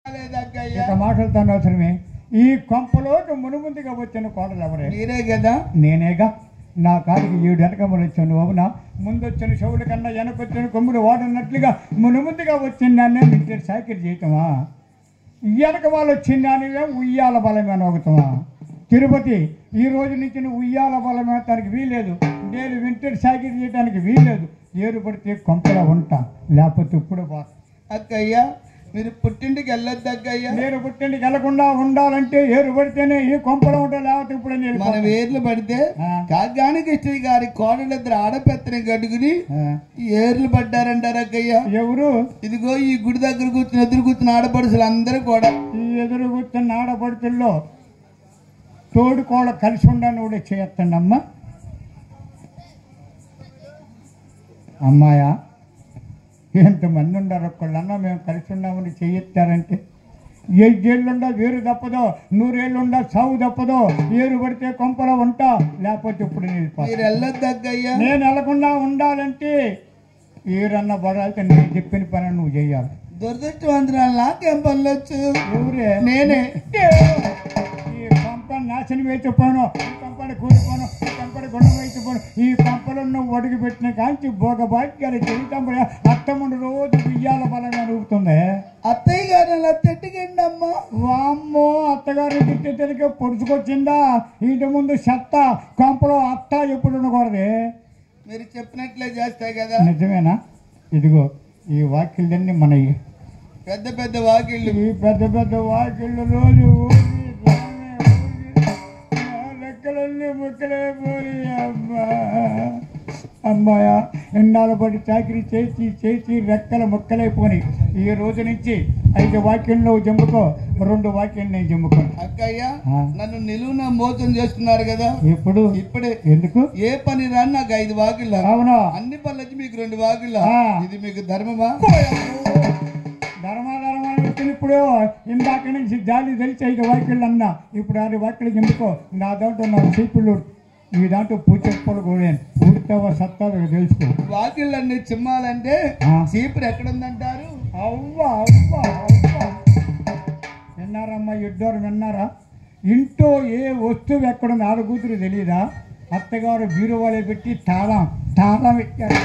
లేదక్కయ్యా ఇక మాటలతో అవసరమే ఈ కొంపలోకి మునుముందుగా వచ్చిన కోడలు ఎవరే మీరే కదా నేనేగా నా కాడికి ఏడు వెనకములు వచ్చాను అవునా ముందు వచ్చిన చెవుల కన్నా వెనకొచ్చిన కొమ్ములు వాడన్నట్లుగా మునుముందుగా వచ్చిన దాన్నే మిట్టే సాకిరి చేయటమా వెనక వాళ్ళు వచ్చిన దానివే ఉయ్యాల బలమే ఒకటమా తిరుపతి ఈ రోజు నుంచి నువ్వు ఉయ్యాల బలమే తనకి వీలేదు నేను వింటెడ్ సాకిరి చేయడానికి వీలేదు ఏరు పడితే కొంపలో ఉంటా లేకపోతే ఇప్పుడు బా అక్కయ్యా మీరు పుట్టింటికి వెళ్ళొద్దు అక్కయ్యా నేను పుట్టింటికి వెళ్లకుండా ఉండాలంటే ఏరు పడితేనే ఈ కొంపలో ఉంటా లేకపోతే ఇప్పుడు నేను మన వెళ్ళిపోతా. వేర్లు పడితే ఆ. కాగానికి గారి కోడలిద్దరు ఆడపెత్తని గడుగుని ఆ. ఏర్లు పడ్డారంటారు అక్కయ్య ఎవరు ఇదిగో ఈ గుడి దగ్గర కూర్చుని ఎదురు కూర్చుని ఆడపడుచులు అందరూ కూడా ఈ ఎదురు కూర్చున్న ఆడపడుతుల్లో తోడు కోళ్ళ కలిసి ఉండని కూడా చేయొత్తండమ్మా అమ్మాయా ఎంతమంది ఉన్నారు ఒక్కళ్ళన్నా మేము కలిసి ఉన్నామని చెయ్యెత్తారంటే ఏళ్ళుండా వేరు తప్పదో నూరేళ్ళుండా సాగు తప్పదో ఏరు పడితే కొంపలో ఉంటా లేకపోతే ఇప్పుడు నిలిపా మీరు వెళ్ళొద్దు అక్కయ్య నేను వెళ్లకుండా ఉండాలంటే ఏరన్న పడాలంటే నేను చెప్పిన పని నువ్వు చేయాలి దురదృష్టవంతురాలు నాకేం పనులొచ్చు ఎవరే నేనే ఈ పంప నాశనం వేసిపోను ఈ పంపని కూలిపోను ఈ పంపని గుణం వేసిపోను ఈ పంపలో నువ్వు ఒడిగి పెట్టిన కాంచి భోగ భాగ్యాలు జీవితం అత్తముండు రోజు బియ్యాల బలంగా నూపుతుంది అత్తయ్య గారు అలా తిట్టుకండి అమ్మా వామ్మో అత్తగారు తిట్టి తిరిగి పొడుచుకొచ్చిందా ఇంటి ముందు చెత్త కొంపలో అత్త ఎప్పుడు ఉండకూడదు మీరు చెప్పినట్లే చేస్తాయి కదా నిజమేనా ఇదిగో ఈ వాక్యులన్నీ మనవి పెద్ద పెద్ద వాకిళ్ళు ఈ పెద్ద పెద్ద వాకిళ్ళు రోజు ఊగి, రామే, ఊగి, నా లెక్కలన్నీ ముక్కలే పోయి అమ్మా అమ్మాయ ఎన్నాళ్ళు పడి చాకరీ చేసి చేసి రెక్కల ముక్కలైపోయి ఈ రోజు నుంచి ఐదు వాక్యంలో జమ్ముకో రెండు వాక్యం నేను జమ్ముకోను అక్కయ్య ఆ. నన్ను నిలువున మోసం చేస్తున్నారు కదా ఎప్పుడు ఇప్పుడే ఎందుకు ఏ పని రాని నాకు ఐదు వాకిళ్ళ అవునా అన్ని పనులు వచ్చి మీకు రెండు వాకిళ్ళ ఆ. ఇది మీకు ధర్మమా ధర్మాధర్మాలు వచ్చిన ఇప్పుడు ఇందాక నుంచి జాలి తెలిసి ఐదు వాక్యలు అన్నా ఇప్పుడు ఆరు వాక్యలు చెందుకో నా దాంట్లో నా చీపులు ఈ దాంట్లో పూచెప్పలు కూడా ఊడితావా సత్తావో తెలుసుకో వాకిళ్ళన్నీ చిమ్మాలంటే ఆ. చీపురు ఎక్కడుందంటారు అవ్వా అవ్వా అవ్వా విన్నారమ్మా యుద్ధారు విన్నారా ఇంట్లో ఏ వస్తువు ఎక్కడ ఆడకూతురు తెలీదా అత్తగారు బీరువాలో పెట్టి తాళం తాళం ఎక్కారు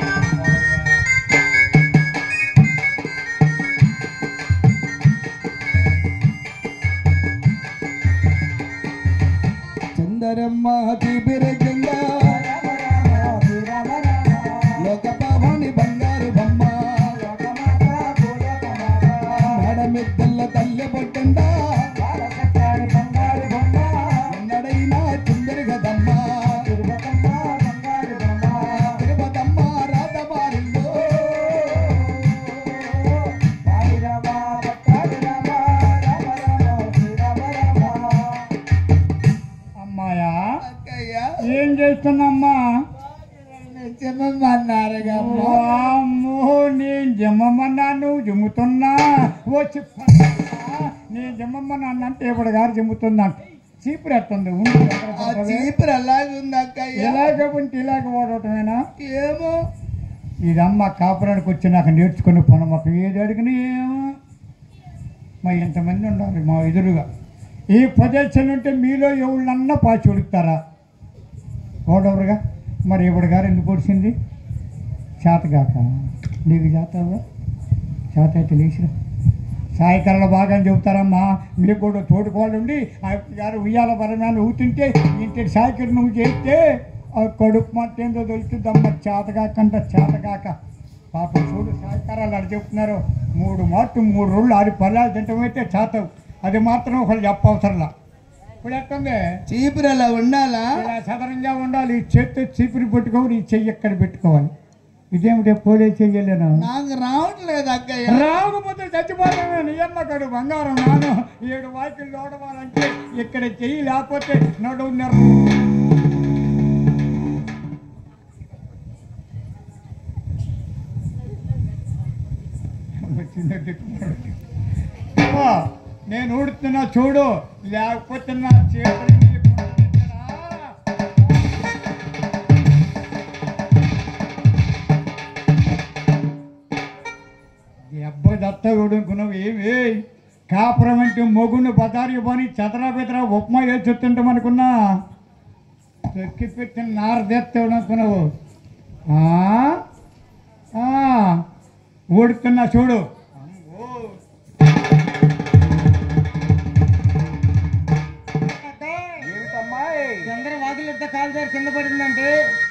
చందరమ్మ తీపిరజంగ లోక పావాని బంగారు బొమ్మ మేడమిద్దల్ల తల్లి పొట్టండ ఎన్నడైనా చుందరి కదమ్మ తిరుపతమ్మ రాధమారిల్లో అమ్మాయా అక్కయ్య ఏం చేస్తున్నామ్మా చిమ్మన్నారుగా వామ్మో నేను జమ్మమ్మన్నా నువ్వు జమ్ముతున్నా వచ్చి పక్కన. నేను జమ్మమ్మన్నా అంటే ఇప్పుడు గారు జమ్ముతుందా చీపురు ఎట్టుంది ఉండు ఎక్కడ ఆ పడ్డది? చీపురు అలాగే ఉంది అక్కయ్య ఇలాగ ఉంటే ఇలాగ వాడటమేనా ఏమో ఇదమ్మ కాపురానికి వచ్చి నాకు నేర్చుకుని పని మాకు ఏది అడిగినా ఏమో మా ఎంతమంది ఉండాలి మా ఎదురుగా ఈ ప్రదేశం ఉంటే మీలో ఎవళ్ళన్నా పాచి ఉడుకుతారా ఓడవరుగా మరి ఇప్పుడు గారు ఎందుకు వచ్చింది చేతగాక నీకు చేతవా చేత అయితే లేచిరా సాయంకాలంలో బాగా చెబుతారమ్మా మీకు కూడా తోడుకోవాలి ఉండి ఆ గారు ఉయ్యాల పరమాలు ఊతుంటే ఇంటి సాయకరి నువ్వు చేస్తే ఆ కడుపు మత్తేందో దొరుకుతుందమ్మ చేతగాకంట చేతగాక పాపం చూడు సాయంకాలాలు అడి చెప్తున్నారు మూడు మాట్లు మూడు రోజులు ఆరు పర్యాలు తింటమైతే చేతవు అది మాత్రం ఒకళ్ళు చెప్పవసరంలా ఇప్పుడు ఎట్టుంది చీపురు అలా ఉండాలా ఇలా సదరంగా ఉండాలి ఈ చేత్తో చీపురు పెట్టుకోవాలి ఈ చెయ్యి ఎక్కడ పెట్టుకోవాలి ఇదేమిటే పోలే చెయ్యలేను నాకు రావట్లేదు అక్కయ్య రాకపోతే చచ్చిపోతామే నియమ్మ కడు బంగారం నాను ఏడు వాకిలు నోడవాలంటే ఇక్కడ చెయ్యి లేకపోతే నడువు నెర అబ్బా, నేను ఊడుతున్నా చూడు లేకపోతే నా చేతులు మీద కొట్టేస్తారా? దెబ్బ దత్త ఊడుకున్నావు ఏమి కాపురం అంటే మొగును బదారి పోని చదరా బెదరా ఉప్మా వేసి చెప్తుంటాం అనుకున్నా తొక్కి పెట్టిన నారదెత్తావు అనుకున్నావు ఆ? ఆ, ఊడుతున్నా చూడు చంద్ర వాకిలి ఎట్ట కాలు జారి కింద పడిందంటే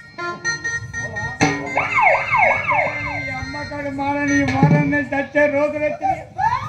ఈ అమ్మకాడు మారని మారని చచ్చే రోజులు వచ్చినాయి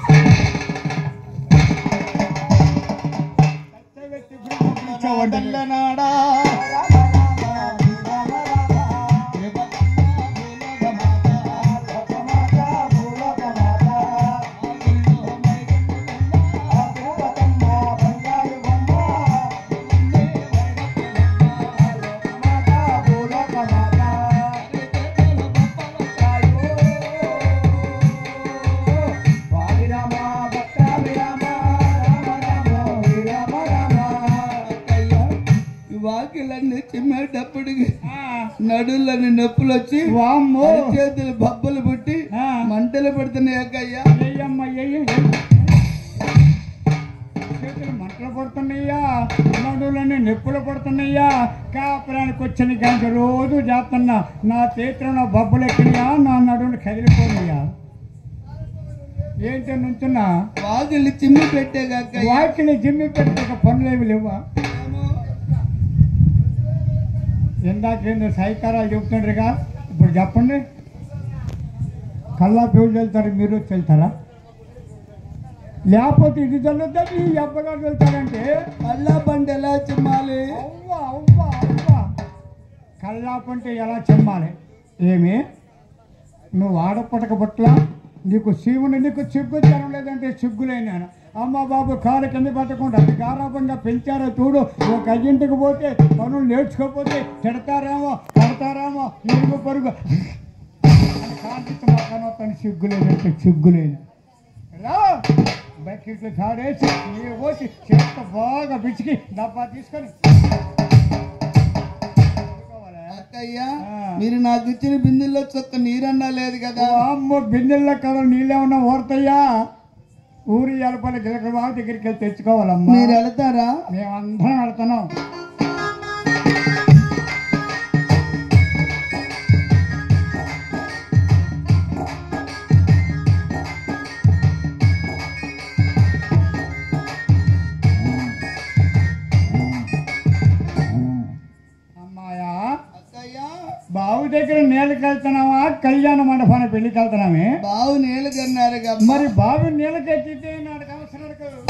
చచ్చే వ్యక్తి ఇప్పుడు పంపించావండి. తెల్లనాడా వాకిలన్నీ చిమ్మేటప్పుడు ఆ, నడులని నొప్పులు వచ్చి వామ్మో చేతులు బబ్బలు పుట్టి ఆ. మంటలు పడుతున్నాయి అక్కయ్యా ఎయ్యమ్మ ఎయ్యి చేతులు మంటలు పడుతున్నాయ్యా నడువులన్నీ నొప్పులు పడుతున్నాయ్యా కాపురానికి వచ్చిన గంట రోజు చేస్తున్నా నా చేతిలో నా బొబ్బలు ఎక్కినాయా నా నడువులు కదిలిపోయినాయా ఏంటి నుంచున్నా వాకిలి చిమ్మి పెట్టే అక్కయ్య వాటిని జిమ్మి పెట్టక పనులేమి లేవా ఇందాకేందో సైకారాలు చెప్తుండ్రుగా ఇప్పుడు చెప్పండి కల్లా పేరు వెళ్తారు మీరు వచ్చి వెళ్తారా లేకపోతే ఇది చల్లుద్దని ఈ అబ్బగారు వెళ్తారంటే అల్లా బండి ఎలా చిమ్మాలి అవ్వ అవ్వ అవ్వ కల్లాపంటే ఎలా చెమ్మాలి ఏమి నువ్వు ఆడపటక బట్ల నీకు శివుని నీకు సిగ్గు జనం లేదంటే సిగ్గులేని అమ్మ బాబు కాలు కింద పెట్టకుండా అది గారాబంగా పెంచారో చూడు ఒక అయ్యింటికి పోతే పనులు నేర్చుకోకపోతే తిడతారేమో పడతారేమో ఇరుగు పరుగు అని కాంతితో మాట్లాడో తను సిగ్గులేనంటే సిగ్గులేని ఎలా బకెట్లు కాడేసి నీళ్ళు పోసి చేత బాగా పిచ్చికి డబ్బా తీసుకొని అక్కయ్య ఆ. మీరు నాకు ఇచ్చిన బిందెల్లో చొక్క నీరన్నా లేదు కదా అమ్మ బిందెల్లో కదా నీళ్ళేమన్నా ఓడతాయా ఊరి ఎలపల గిలక బాగా దగ్గరికి వెళ్ళి తెచ్చుకోవాలమ్మా మీరు వెళతారా మేమందరం వెళ్తున్నాం అమ్మాయా అక్కయ్య బావు దగ్గర నీళ్ళకి వెళ్తున్నావా కళ్యాణ మండపాన్ని పెళ్లికి వెళ్తున్నామే బావు నీళ్ళు కన్నారు మరి బావి నీళ్ళకి ఎక్కితే నాడు అవసరం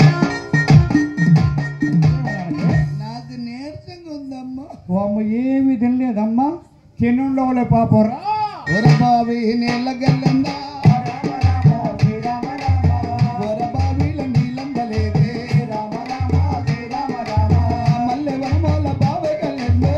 నాకు నీరసంగా ఉందమ్మా ఓమ్మ ఏమి తినలేదమ్మా చిన్నుండవలే పాపం రా ఒర బావి నీళ్ళ గల్లందా ఒర బావిలో నీళ్ళందలేదే మల్లె వనమాల బావి గల్లందో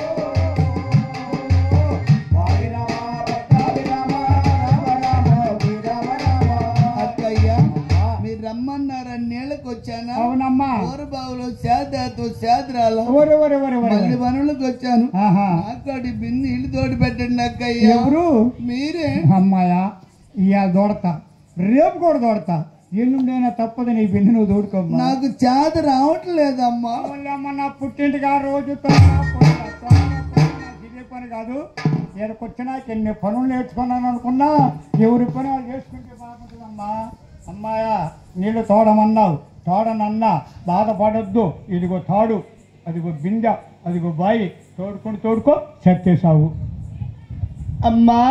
అక్కయ్య మీరు రమ్మన్నారని నీళ్ళకి వచ్చానా అవునమ్మా ఊర బావిలో సేద్రాతో సేద్రాలు ఒరే ఒరే ఒరే ఒరే మళ్ళీ వనులకు వచ్చాను ఆహా నాకోటి బింది ఇల్లు తోడు పెట్టండి అక్కయ్య ఎవరు మీరే అమ్మాయా ఇవాళ దోడతా రేపు కూడా దోడతా ఎల్లుండైనా తప్పదు నీ బిందు నువ్వు దోడుకోమ్మా నాకు చేత రావట్లేదమ్మా అమ్మ నా పుట్టింటికి ఆ రోజు తోడా, పొడా, తోడా, పొడా, నాకు ఇదే పని కాదు ఇక్కడికి వచ్చినాక ఎన్ని పనులు నేర్చుకున్నాను అనుకున్నా ఎవరి పని వాళ్ళు చేసుకుంటే బాగుంటుందమ్మా అమ్మాయా నీళ్ళు తోడమన్నావు తోడనన్నా బాధపడొద్దు ఇదిగో తాడు అదిగో బిందె అదిగో బాయి తోడుకొని తోడుకో చెత్తేసావు అమ్మా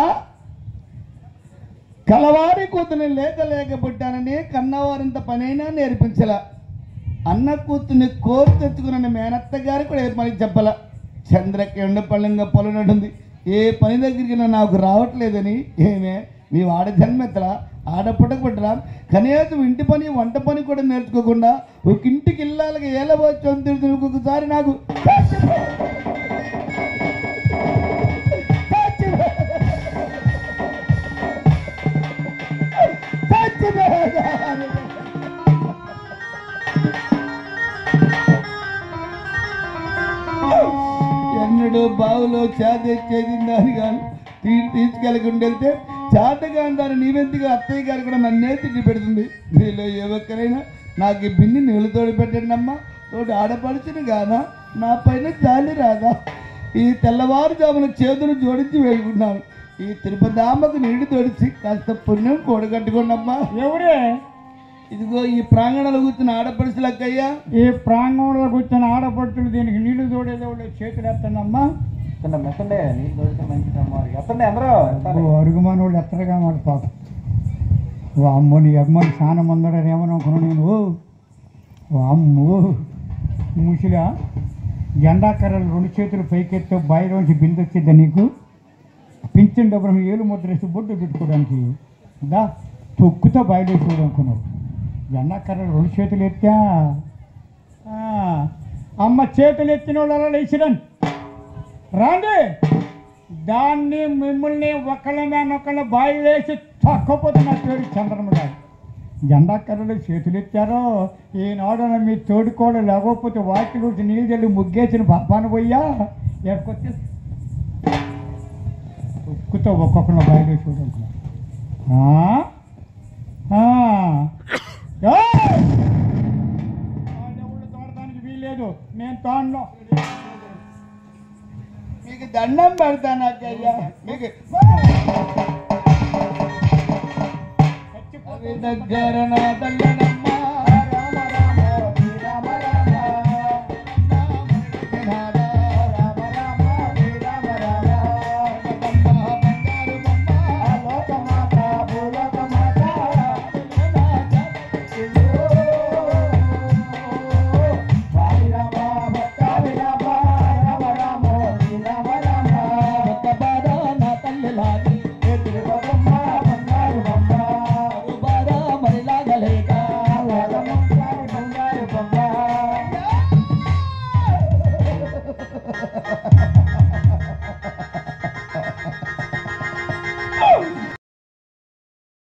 కలవారి కూతుని లేక లేక పుట్టానని కన్నవారింత పనైనా నేర్పించల అన్న కూతుని కోరి తెచ్చుకున్న మేనత్త గారి కూడా ఏ పని చెప్పల చంద్రకి ఎండపళ్ళంగా పొలనటుంది ఏ పని దగ్గరికి నాకు రావట్లేదని ఏమే మీ వాడ జన్మెత్తలా ఆడపుట్టక పుట్టరా కనీసం ఇంటి పని వంట పని కూడా నేర్చుకోకుండా ఒక ఇంటికి ఇల్లాలకి ఏలవచ్చు అని తిరుగుతున్న ఒక్కొక్కసారి నాకు ఎన్నడూ బావులో చేదేసేది దాని కానీ తీరు తీసుకెళ్ళకుండా వెళ్తే చాటగా దాని నీవెందుకు అత్తయ్య గారు కూడా నన్నే తిండి పెడుతుంది మీలో ఏ ఒక్కరైనా నాకు ఈ బిన్ని నీళ్ళు తోడి పెట్టండి అమ్మా తోటి ఆడపడుచుని గానా నా పైన జాలి రాదా ఈ తెల్లవారుజామున చేతులు జోడించి వేడుకున్నాను ఈ తిరుపతి అమ్మకు నీళ్లు తోడిచి కాస్త పుణ్యం కూడగట్టుకోండమ్మా ఎవరే ఇదిగో ఈ ప్రాంగణంలో కూర్చున్న ఆడపడుచులక్కయ్యా ఈ ప్రాంగణంలో కూర్చొని ఆడపడుతులు దీనికి నీళ్లు తోడేదేవుడు చేతులు ఎత్తండమ్మా కింద మెత్తండి నీళ్ళు దొరికితే మంచిదమ్మా ఎత్తండి అందరూ ఎత్తాలి. అరుగుమాని వాళ్ళు ఎత్తరగా మాట పాప అమ్మో నీ అభిమాని చాలా మందడారు ఏమనుకున్నాను నేను ఓ అమ్మో ముసిలా జెండా కర్రలు రెండు చేతులు పైకెత్తే బాయిలోంచి బిందు వచ్చిద్దా నీకు పింఛన్ డబ్బులు ఏలు ముద్ర వేసి బొడ్డు పెట్టుకోవడానికి దా తొక్కుతో బాయిలో చూడనుకున్నావు జెండా కర్రలు రెండు చేతులు ఎత్తా ఆ, అమ్మ చేతులు ఎత్తిన వాళ్ళు అలా లేచిరండి రాండి దాన్ని మిమ్మల్ని ఒకళ్ళ మీద ఒకళ్ళ బాయి వేసి తక్కపోతే నా పేరు చంద్రమ్మ గారు జెండా కర్రలు చేతులు ఎత్తారో ఈనాడు మీ తోడుకోడు లేకపోతే వాటి నుంచి నీళ్ళు చల్లి ముగ్గేసిన పాపాన పోయ్యా ఎక్కొచ్చి ఉక్కుతో ఒక్కొక్కళ్ళ బాయి వేసి చూడండి తోడటానికి వీల్లేదు నేను తోడను మీకు దండం పెడతాను అక్కయ్యా మీకు అవి దగ్గర నా తల్లన